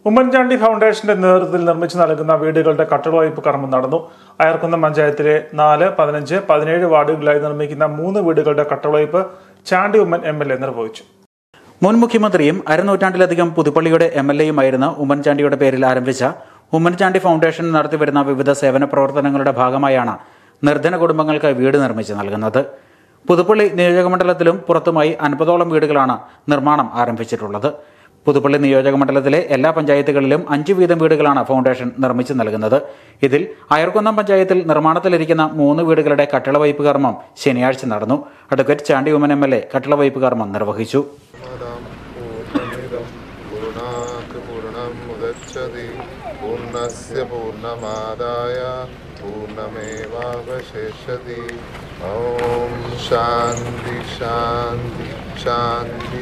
ഉമ്മൻചാണ്ടി ഫൗണ്ടേഷന്റെ നേതൃത്വത്തിൽ നിർമ്മിച്ചു നൽകുന്ന വീടുകളുടെ കട്ടളവയ്പ് കർമ്മം നടന്നു അയർക്കുന്നം പഞ്ചായത്തിലെ നാല് പതിനഞ്ച് പതിനേഴ് വാർഡുകളിലായി നിർമ്മിക്കുന്ന മൂന്ന് വീടുകളുടെ കട്ടളവയ്പ് Chandy Oommen M L A നിർവഹിച്ചു മുൻ മുഖ്യമന്ത്രിയും അരനൂറ്റാണ്ടിലധികം പുതുപ്പള്ളിയുടെ എം എൽ എയുമായിരുന്ന ഉമ്മൻചാണ്ടിയുടെ പേരിൽ ആരംഭിച്ച ഉമ്മൻചാണ്ടി ഫൗണ്ടേഷൻ നടത്തിവരുന്ന വിവിധ സേവന പ്രവർത്തനങ്ങളുടെ ഭാഗമായാണ് നിർധന കുടുംബങ്ങൾക്ക് വീട് നിർമ്മിച്ച് നൽകുന്നത് പുതുപ്പള്ളി നിയോജകമണ്ഡലത്തിലും പുറത്തുമായി അൻപതോളം വീടുകളാണ് നിർമ്മാണം ആരംഭിച്ചിട്ടുള്ളത് പുതുപ്പള്ളി നിയോജകമണ്ഡലത്തിലെ എല്ലാ പഞ്ചായത്തുകളിലും അഞ്ച് വീതം വീടുകളാണ് ഫൗണ്ടേഷൻ നിർമ്മിച്ചു നൽകുന്നത് ഇതിൽ അയർക്കുന്നം പഞ്ചായത്തിൽ നിർമ്മാണത്തിലിരിക്കുന്ന മൂന്ന് വീടുകളുടെ കട്ടിളവയ്പ് കർമ്മം ശനിയാഴ്ച നടന്നു advocate Chandy Oommen M L A കട്ടിളവയ്പ് കർമ്മം നിർവഹിച്ചു പദം പൂർണ്ണമിദം പൂർണ്ണാത് പൂർണ്ണമുദച്ഛതി പൂർണ്ണസ്യ പൂർണ്ണമാദായ പൂർണ്ണമേവാവശേഷതി ഓം ശാന്തി ശാന്തി ശാന്തി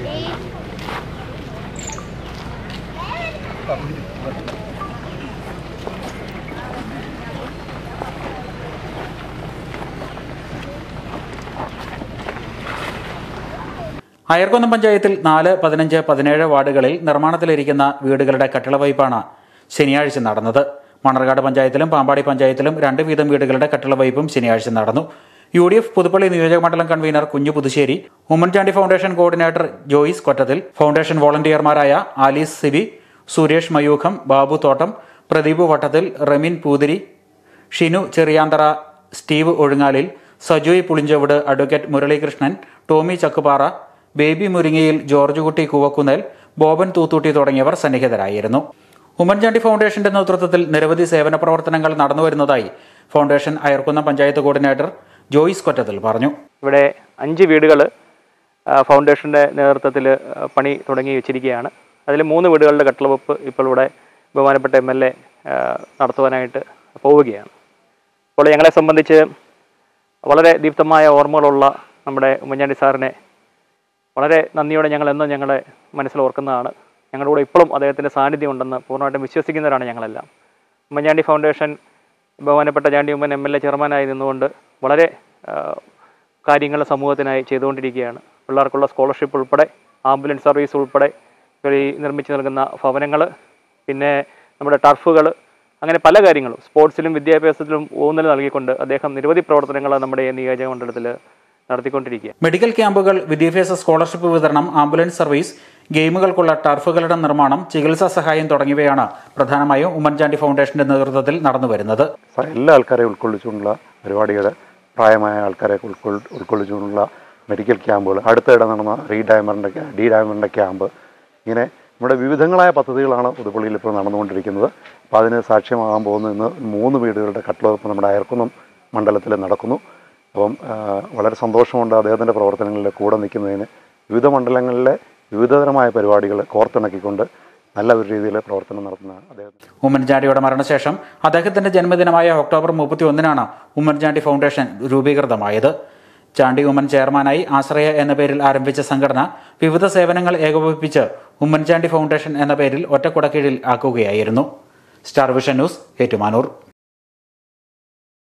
അയർക്കുന്നം പഞ്ചായത്തിൽ നാല് പതിനഞ്ച് പതിനേഴ് വാർഡുകളിൽ നിർമ്മാണത്തിലിരിക്കുന്ന വീടുകളുടെ കട്ടിളവയ്പാണ് ശനിയാഴ്ച നടന്നത് മണർകാട് പഞ്ചായത്തിലും പാമ്പാടി പഞ്ചായത്തിലും രണ്ട് വീതം വീടുകളുടെ കട്ടിളവയ്പും ശനിയാഴ്ച നടന്നു യു ഡി എഫ് പുതുപ്പള്ളി നിയോജകമണ്ഡലം convener Kunju Puthussery Oommen Chandy foundation coordinator Joyce Kottathil foundation വോളണ്ടിയർമാരായ ആലീസ് സിബി സുരേഷ് മയൂഖം ബാബു തോട്ടം പ്രദീപ് വട്ടത്തിൽ റെമിൻ പൂതിരി ഷിനു ചെറിയാന്തറ സ്റ്റീവ് ഒഴുങ്ങാലിൽ സജോയ് പുളിഞ്ചവിട് അഡ്വക്കേറ്റ് മുരളീകൃഷ്ണൻ ടോമി ചക്കുപാറ ബേബി മുരിങ്ങയിൽ ജോർജ് കുട്ടി കൂവക്കുന്നേൽ ബോബൻ തൂത്തൂട്ടി തുടങ്ങിയവർ സന്നിഹിതരായിരുന്നു ഉമ്മൻചാണ്ടി ഫൗണ്ടേഷന്റെ നേതൃത്വത്തിൽ നിരവധി സേവന പ്രവർത്തനങ്ങൾ നടന്നുവരുന്നതായി ഫൗണ്ടേഷൻ അയർക്കുന്നം പഞ്ചായത്ത് കോർഡിനേറ്റർ ജോയിസ് കൊറ്റത്തിൽ പറഞ്ഞു ഇവിടെ അഞ്ച് വീടുകൾ ഫൗണ്ടേഷൻ്റെ നേതൃത്വത്തിൽ പണി തുടങ്ങി വെച്ചിരിക്കുകയാണ് അതിൽ മൂന്ന് വീടുകളുടെ കട്ടിളവെപ്പ് ഇപ്പോൾ ഇവിടെ ബഹുമാനപ്പെട്ട എം എൽ എ നടത്തുവാനായിട്ട് പോവുകയാണ് അപ്പോൾ ഞങ്ങളെ സംബന്ധിച്ച് വളരെ ദീപ്തമായ ഓർമ്മകളുള്ള നമ്മുടെ ഉമ്മൻചാണ്ടി സാറിനെ വളരെ നന്ദിയോടെ ഞങ്ങൾ എന്നും ഞങ്ങളെ മനസ്സിൽ ഓർക്കുന്നതാണ് ഞങ്ങളുടെ കൂടെ ഇപ്പോഴും അദ്ദേഹത്തിൻ്റെ സാന്നിധ്യം ഉണ്ടെന്ന് പൂർണ്ണമായിട്ടും വിശ്വസിക്കുന്നവരാണ് ഞങ്ങളെല്ലാം ഉമ്മൻചാണ്ടി ഫൗണ്ടേഷൻ ബഹുമാനപ്പെട്ട Chandy Oommen M L A ചെയർമാനായി നിന്നുകൊണ്ട് വളരെ കാര്യങ്ങൾ സമൂഹത്തിനായി ചെയ്തുകൊണ്ടിരിക്കുകയാണ് പിള്ളേർക്കുള്ള സ്കോളർഷിപ്പ് ഉൾപ്പെടെ ആംബുലൻസ് സർവീസ് ഉൾപ്പെടെ ഈ നിർമ്മിച്ച് നൽകുന്ന ഭവനങ്ങൾ പിന്നെ നമ്മുടെ ടർഫുകൾ അങ്ങനെ പല കാര്യങ്ങളും സ്പോർട്സിലും വിദ്യാഭ്യാസത്തിലും ഊന്നൽ നൽകിക്കൊണ്ട് അദ്ദേഹം നിരവധി പ്രവർത്തനങ്ങൾ നമ്മുടെ ഈ നിയോജക മണ്ഡലത്തിൽ നടത്തിക്കൊണ്ടിരിക്കുക മെഡിക്കൽ ക്യാമ്പുകൾ വിദ്യാഭ്യാസ സ്കോളർഷിപ്പ് വിതരണം ആംബുലൻസ് സർവീസ് ഗെയിമുകൾക്കുള്ള ടർഫുകളുടെ നിർമ്മാണം ചികിത്സാ സഹായം തുടങ്ങിയവയാണ് പ്രധാനമായും ഉമ്മൻചാണ്ടി ഫൗണ്ടേഷന്റെ നേതൃത്വത്തിൽ നടന്നുവരുന്നത് സ- എല്ലാ ആൾക്കാരെയും ഉൾക്കൊള്ളിച്ചുകൊണ്ടുള്ള പരിപാടികൾ പ്രായമായ ആൾക്കാരെ ഉൾക്കൊൾ ഉൾക്കൊള്ളിച്ചുകൊണ്ടുള്ള മെഡിക്കൽ ക്യാമ്പുകൾ അടുത്തിടെ നടന്ന റീ ഡയമറിൻ്റെ ഡി ഡയമറിൻ്റെ ക്യാമ്പ് ഇങ്ങനെ നമ്മുടെ വിവിധങ്ങളായ പദ്ധതികളാണ് പുതുപ്പള്ളിയിൽ ഇപ്പോൾ നടന്നുകൊണ്ടിരിക്കുന്നത് അപ്പോൾ അതിന് സാക്ഷ്യമാകാൻ പോകുന്ന ഇന്ന് മൂന്ന് വീടുകളുടെ കട്ടിളവെപ്പ് നമ്മുടെ അയർക്കുന്നം മണ്ഡലത്തിൽ നടക്കുന്നു അപ്പം ആ, വളരെ സന്തോഷമുണ്ട് അദ്ദേഹത്തിൻ്റെ പ്രവർത്തനങ്ങളിൽ കൂടെ നിൽക്കുന്നതിന് വിവിധ മണ്ഡലങ്ങളിലെ വിവിധതരമായ പരിപാടികൾ കോർത്തിണക്കിക്കൊണ്ട് നല്ല ഒരു രീതിയിൽ പ്രവർത്തനം നടത്തുന്ന അദ്ദേഹത്തിന് ഉമ്മൻചാണ്ടിയുടെ മരണശേഷം അദ്ദേഹത്തിന്റെ ജന്മദിനമായ ഒക്ടോബർ മുപ്പത്തി ഒന്നിനാണ് ഉമ്മൻചാണ്ടി ഫൗണ്ടേഷൻ രൂപീകൃതമായത് ചാണ്ടി ഉമ്മൻ ചെയർമാനായി ആശ്രയ എന്ന പേരിൽ ആരംഭിച്ച സംഘടന വിവിധ സേവനങ്ങൾ ഏകോപിപ്പിച്ച് ഉമ്മൻചാണ്ടി ഫൗണ്ടേഷൻ എന്ന പേരിൽ ഒറ്റക്കുടക്കീഴിൽ ആക്കുകയായിരുന്നു സ്റ്റാർ വിഷൻ ന്യൂസ് ഏറ്റുമാനൂർ